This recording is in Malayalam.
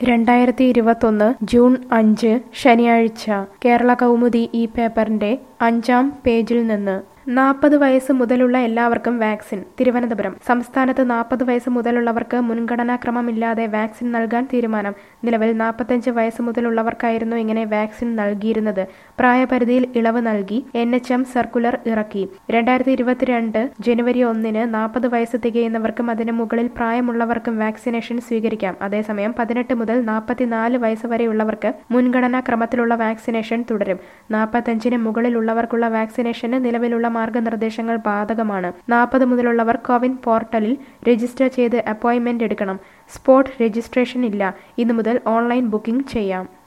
രണ്ടായിരത്തി ഇരുപത്തൊന്ന് ജൂൺ അഞ്ച് ശനിയാഴ്ച കേരള കൗമുദി ഈ പേപ്പറിന്റെ അഞ്ചാം പേജിൽ നിന്ന് നാൽപ്പത് വയസ്സ് മുതലുള്ള എല്ലാവർക്കും വാക്സിൻ തിരുവനന്തപുരം സംസ്ഥാനത്ത് നാൽപ്പത് വയസ്സ് മുതലുള്ളവർക്ക് മുൻഗണനാക്രമമില്ലാതെ വാക്സിൻ നൽകാൻ തീരുമാനം നിലവിൽ നാൽപ്പത്തഞ്ച് വയസ്സ് മുതലുള്ളവർക്കായിരുന്നു ഇങ്ങനെ വാക്സിൻ നൽകിയിരുന്നത് പ്രായപരിധിയിൽ ഇളവ് നൽകി എൻ എച്ച് എം സർക്കുലർ ഇറക്കി രണ്ടായിരത്തി ഇരുപത്തിരണ്ട് ജനുവരി ഒന്നിന് നാൽപ്പത് വയസ്സ് തികയുന്നവർക്കും അതിന് മുകളിൽ പ്രായമുള്ളവർക്കും വാക്സിനേഷൻ സ്വീകരിക്കാം അതേസമയം പതിനെട്ട് മുതൽ നാൽപ്പത്തിനാല് വയസ്സ് വരെയുള്ളവർക്ക് മുൻഗണനാ ക്രമത്തിലുള്ള വാക്സിനേഷൻ തുടരും നാൽപ്പത്തഞ്ചിന് മുകളിലുള്ളവർക്കുള്ള വാക്സിനേഷന് നിലവിലുള്ള മാർഗനിർദ്ദേശങ്ങൾ ബാധകമാണ് നാൽപ്പത് മുതലുള്ളവർ കോവിൻ പോർട്ടലിൽ രജിസ്റ്റർ ചെയ്ത് അപ്പോയിന്റ്മെന്റ് എടുക്കണം സ്പോട്ട് രജിസ്ട്രേഷൻ ഇല്ല ഇന്നു മുതൽ ഓൺലൈൻ ബുക്കിംഗ് ചെയ്യാം